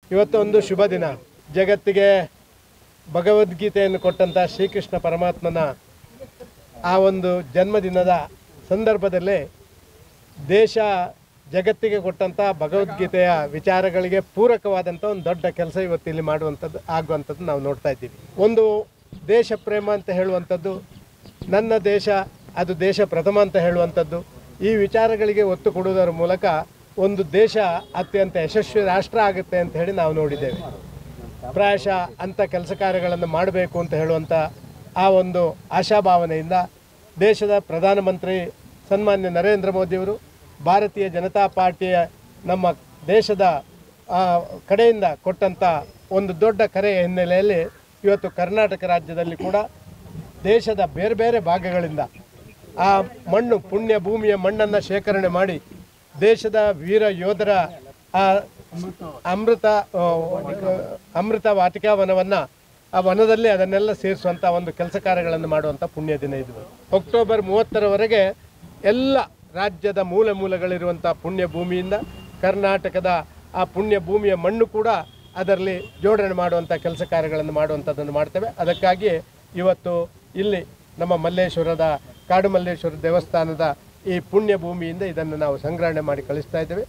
ಇವತ್ತು ಒಂದು ಶುಭ ದಿನ ಜಗತ್ತಿಗೆ ಭಗವದ್ಗೀತೆಯನ್ನು ಕೊಟ್ಟಂಥ ಶ್ರೀಕೃಷ್ಣ ಪರಮಾತ್ಮನ ಆ ಒಂದು ಜನ್ಮದಿನದ ಸಂದರ್ಭದಲ್ಲಿ ದೇಶ ಜಗತ್ತಿಗೆ ಕೊಟ್ಟಂಥ ಭಗವದ್ಗೀತೆಯ ವಿಚಾರಗಳಿಗೆ ಪೂರಕವಾದಂಥ ಒಂದು ದೊಡ್ಡ ಕೆಲಸ ಇವತ್ತು ಇಲ್ಲಿ ಮಾಡುವಂಥದ್ದು ಆಗುವಂಥದ್ದು ನಾವು ನೋಡ್ತಾ ಇದ್ದೀವಿ ಒಂದು ದೇಶ ಪ್ರೇಮ ಅಂತ ಹೇಳುವಂಥದ್ದು ನನ್ನ ದೇಶ ಅದು ದೇಶ ಪ್ರಥಮ ಅಂತ ಹೇಳುವಂಥದ್ದು ಈ ವಿಚಾರಗಳಿಗೆ ಒತ್ತು ಕೊಡುವುದರ ಮೂಲಕ ಒಂದು ದೇಶ ಅತ್ಯಂತ ಯಶಸ್ವಿ ರಾಷ್ಟ್ರ ಆಗುತ್ತೆ ಅಂತ ಹೇಳಿ ನಾವು ನೋಡಿದ್ದೇವೆ ಪ್ರಾಯಶಃ ಅಂಥ ಕೆಲಸ ಕಾರ್ಯಗಳನ್ನು ಮಾಡಬೇಕು ಅಂತ ಹೇಳುವಂಥ ಆ ಒಂದು ಆಶಾಭಾವನೆಯಿಂದ ದೇಶದ ಪ್ರಧಾನಮಂತ್ರಿ ಸನ್ಮಾನ್ಯ ನರೇಂದ್ರ ಮೋದಿಯವರು ಭಾರತೀಯ ಜನತಾ ಪಾರ್ಟಿಯ ನಮ್ಮ ದೇಶದ ಆ, ಕಡೆಯಿಂದ ಕೊಟ್ಟಂಥ ಒಂದು ದೊಡ್ಡ ಕರೆಯ ಹಿನ್ನೆಲೆಯಲ್ಲಿ ಇವತ್ತು ಕರ್ನಾಟಕ ರಾಜ್ಯದಲ್ಲಿ ಕೂಡ ದೇಶದ ಬೇರೆ ಬೇರೆ ಭಾಗಗಳಿಂದ ಆ ಮಣ್ಣು ಪುಣ್ಯ ಭೂಮಿಯ ಮಣ್ಣನ್ನು ಶೇಖರಣೆ ಮಾಡಿ ದೇಶದ ವೀರ ಯೋಧರ ಆ ಅಮೃತ ಆ, ಅಮೃತ ವಾಟಿಕಾ ವನವನ್ನು ಆ ವನದಲ್ಲಿ ಅದನ್ನೆಲ್ಲ ಸೇರಿಸುವಂಥ ಒಂದು ಕೆಲಸ ಕಾರ್ಯಗಳನ್ನು ಮಾಡುವಂಥ ಪುಣ್ಯ ದಿನ ಇದು ಅಕ್ಟೋಬರ್ ಮೂವತ್ತರವರೆಗೆ ಎಲ್ಲ ರಾಜ್ಯದ ಮೂಲೆ ಮೂಲೆಗಳಿರುವಂಥ ಪುಣ್ಯ ಭೂಮಿಯಿಂದ ಕರ್ನಾಟಕದ ಆ ಪುಣ್ಯ ಭೂಮಿಯ ಮಣ್ಣು ಕೂಡ ಅದರಲ್ಲಿ ಜೋಡಣೆ ಮಾಡುವಂಥ ಕೆಲಸ ಕಾರ್ಯಗಳನ್ನು ಮಾಡುವಂಥದ್ದನ್ನು ಮಾಡ್ತೇವೆ ಅದಕ್ಕಾಗಿ ಇವತ್ತು ಇಲ್ಲಿ ನಮ್ಮ ಮಲ್ಲೇಶ್ವರದ ಕಾಡು ಮಲ್ಲೇಶ್ವರ ದೇವಸ್ಥಾನದ ಈ ಪುಣ್ಯ ಭೂಮಿಯಿಂದ ಇದನ್ನು ನಾವು ಸಂಗ್ರಹಣೆ ಮಾಡಿ ಕಳಿಸ್ತಾ ಇದ್ದೇವೆ